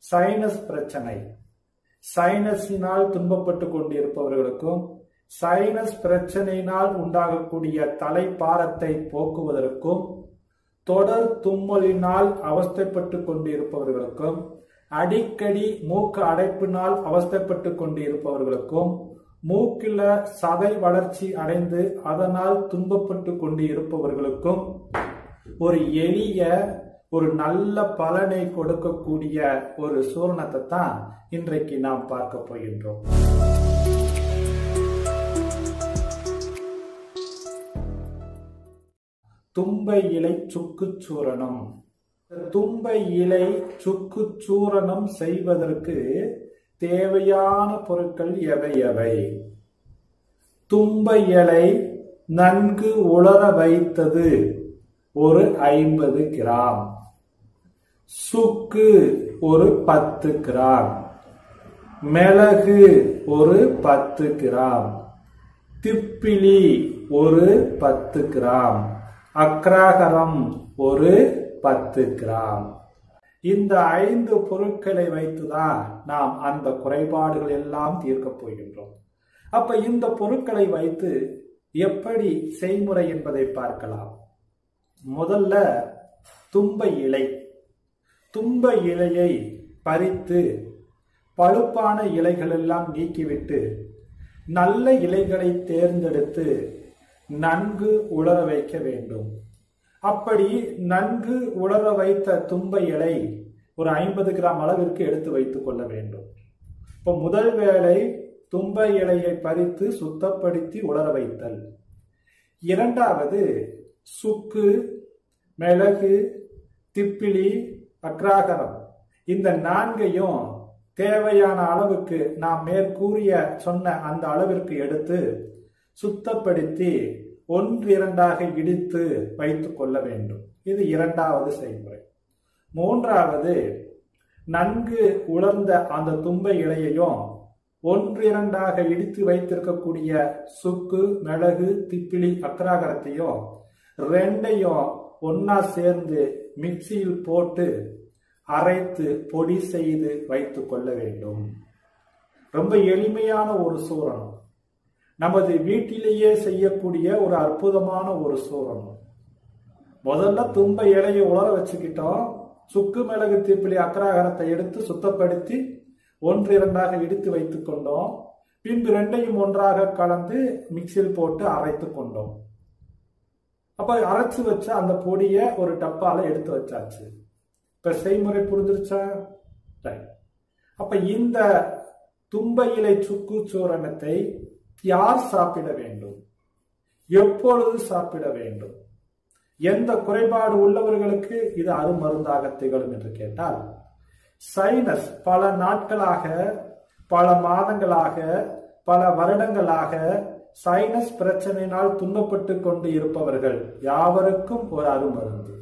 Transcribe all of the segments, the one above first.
sinus பிரச்சனை சைனஸினால் துன்பப்பட்டு கொண்டிருப்பவர்களுக்கும் sinus பிரச்சனையினால் உண்டாகக்கூடிய தலைப்பாரத்தை போக்குவதற்கும் தொடர் தும்மலினால் அவஸ்தைப்பட்டு கொண்டிருப்பவர்களுக்கும் அடிக்கடி மூக்கு அடைப்பினால் அவஸ்தைப்பட்டு கொண்டிருப்பவர்களுக்கும் மூக்கில சதை வளர்ச்சி அடைந்து அதனால் துன்பப்பட்டு கொண்டு இருப்பவர்களுக்கும் ஒரு எளிய ஒரு நல்ல பலனை கொடுக்கக்கூடிய ஒரு சூரணத்தை தான் இன்றைக்கு நாம் பார்க்க போகின்றோம் தும்பை இலை சுக்கு சூரணம் தும்பை இலை சுக்கு சூரணம் செய்வதற்கு தேவையான பொருட்கள் எவை எவை தும்பை இலை நன்கு உலர வைத்தது ஒரு ஐம்பது கிராம் சுக்கு ஒரு பத்து கிராம் மிளகு ஒரு பத்து கிராம் திப்பிலி ஒரு பத்து கிராம் அக்ராகரம் ஒரு பத்து கிராம் இந்த ஐந்து பொருட்களை வைத்துதான் நாம் அந்த குறைபாடுகள் எல்லாம் தீர்க்க போகின்றோம் அப்ப இந்த பொருட்களை வைத்து எப்படி செய்முறை என்பதை பார்க்கலாம் முதல்ல தும்பை இலை தும்பை இலையை பறித்து பழுப்பான இலைகள் எல்லாம் நீக்கிவிட்டு நல்ல இலைகளை தேர்ந்தெடுத்து நன்கு உலர வைக்க வேண்டும் அப்படி நன்கு உலர வைத்த தும்பை இலை ஒரு ஐம்பது கிராம் அளவிற்கு எடுத்து வைத்துக் கொள்ள வேண்டும் இப்போ முதல் வேளை தும்பை இலையை பறித்து சுத்தப்படுத்தி உலர வைத்தல் இரண்டாவது சுக்கு மிளகு திப்பிலி அக்ராகரம் இந்த நான்கையும் தேவையான அளவுக்கு நாம் மேற்கூறிய சொன்ன அந்த அளவிற்கு எடுத்து சுத்தப்படுத்தி ஒன்றிரண்டாக இடித்து வைத்துக் கொள்ள வேண்டும் இது இரண்டாவது செய்முறை மூன்றாவது நன்கு உலர்ந்த அந்த தும்பை இலையையும் ஒன்றிரண்டாக இடித்து வைத்திருக்கக்கூடிய சுக்கு மிளகு திப்பிலி அக்ராகரத்தையும் ரெண்டையும் ஒன்னா சேர்ந்து மிக்சியில் போட்டு அரைத்து பொடி செய்து வைத்துக் கொள்ள வேண்டும் ரொம்ப எளிமையான ஒரு சூரணம் நமது வீட்டிலேயே செய்யக்கூடிய ஒரு அற்புதமான ஒரு சூரணம் முதல்ல தும்ப இலையை உலர வச்சுக்கிட்டோம் சுக்கு மிளகு தீப்பிலி அக்ராகரத்தை எடுத்து சுத்தப்படுத்தி ஒன்று இரண்டாக இடித்து வைத்துக் கொண்டோம் பின்பு ரெண்டையும் ஒன்றாக கலந்து மிக்சியில் போட்டு அரைத்து கொண்டோம் அப்ப அரைச்சு வச்ச அந்த பொடியை ஒரு டப்பால எடுத்து வச்சாச்சு இப்ப செய்முறை புரிஞ்சிருச்சா அப்ப இந்த தும்ப இலை சுக்கு சூரணத்தை யார் சாப்பிட வேண்டும் எப்பொழுது சாப்பிட வேண்டும் எந்த குறைபாடு உள்ளவர்களுக்கு இது அருமருந்தாக திகழும் என்று கேட்டால் சைனஸ் பல நாட்களாக பல மாதங்களாக பல வருடங்களாக சைனஸ் பிரச்சனையினால் துன்பப்பட்டு கொண்டு இருப்பவர்கள் யாவருக்கும் ஒரு அருமருந்து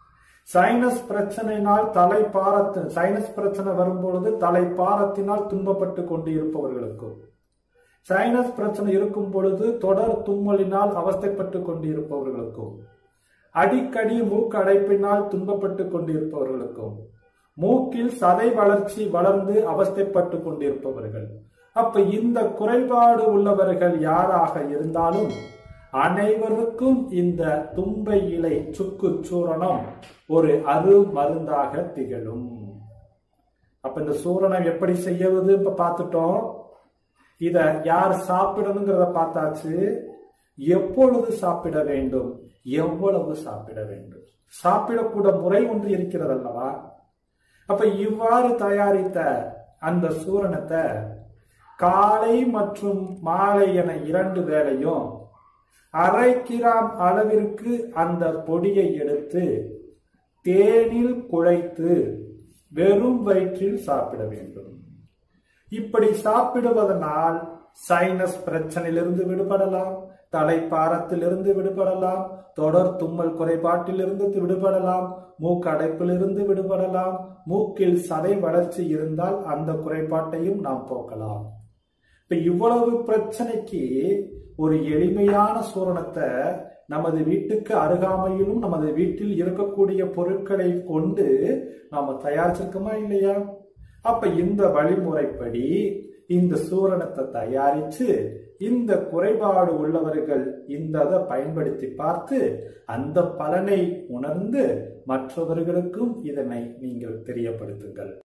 சைனஸ் பிரச்சனையினால் தலை பாரத்து சைனஸ் பிரச்சனை வரும்பொழுது தலை பாரத்தினால் துன்பப்பட்டு கொண்டு இருப்பவர்களுக்கும் சைனஸ் பிரச்சனை இருக்கும் பொழுது தொடர் தும்மலினால் அவஸ்தைப்பட்டு கொண்டு இருப்பவர்களுக்கும் அடிக்கடி மூக்கு அடைப்பினால் துன்பப்பட்டு கொண்டிருப்பவர்களுக்கும் மூக்கில் சதை வளர்ச்சி வளர்ந்து அவஸ்தைப்பட்டு கொண்டிருப்பவர்கள் அப்ப இந்த குறைபாடு உள்ளவர்கள் யாராக இருந்தாலும் அனைவருக்கும் இந்த தும்பை இலை சுக்கு சூரணம் ஒரு அரு மருந்தாக திகழும் அப்ப இந்த சூரணம் எப்படி செய்யவது இப்ப பார்த்துட்டோம் இத யார் சாப்பிடணுங்கிறத பார்த்தாச்சு எப்பொழுது சாப்பிட வேண்டும் எவ்வளவு சாப்பிட வேண்டும் சாப்பிடக்கூட முறை ஒன்று இருக்கிறது அல்லவா அப்ப இவ்வாறு தயாரித்த அந்த சூரணத்தை காலை மற்றும் மாலை என இரண்டு வேளையும் அரை கிராம் அளவிற்கு அந்த பொடியை எடுத்து தேனில் குழைத்து வெறும் வயிற்றில் சாப்பிட வேண்டும் இப்படி சாப்பிடுவதனால் சைனஸ் பிரச்சனையிலிருந்து விடுபடலாம் தலைப்பாரத்திலிருந்து விடுபடலாம் தொடர் தும்மல் குறைபாட்டிலிருந்து விடுபடலாம் மூக்கு அடைப்பிலிருந்து விடுபடலாம் மூக்கில் சதை வளர்ச்சி இருந்தால் அந்த குறைபாட்டையும் நாம் போக்கலாம் இப்ப இவ்வளவு பிரச்சனைக்கு ஒரு எளிமையான சூரணத்தை நமது வீட்டுக்கு அருகாமையிலும் நமது வீட்டில் இருக்கக்கூடிய பொருட்களை கொண்டு நாம தயாரிச்சிருக்கோமா இல்லையா அப்ப இந்த வழிமுறைப்படி இந்த சூரணத்தை தயாரிச்சு இந்த குறைபாடு உள்ளவர்கள் இந்த அதை பயன்படுத்தி பார்த்து அந்த பலனை உணர்ந்து மற்றவர்களுக்கும் இதனை நீங்கள் தெரியப்படுத்துங்கள்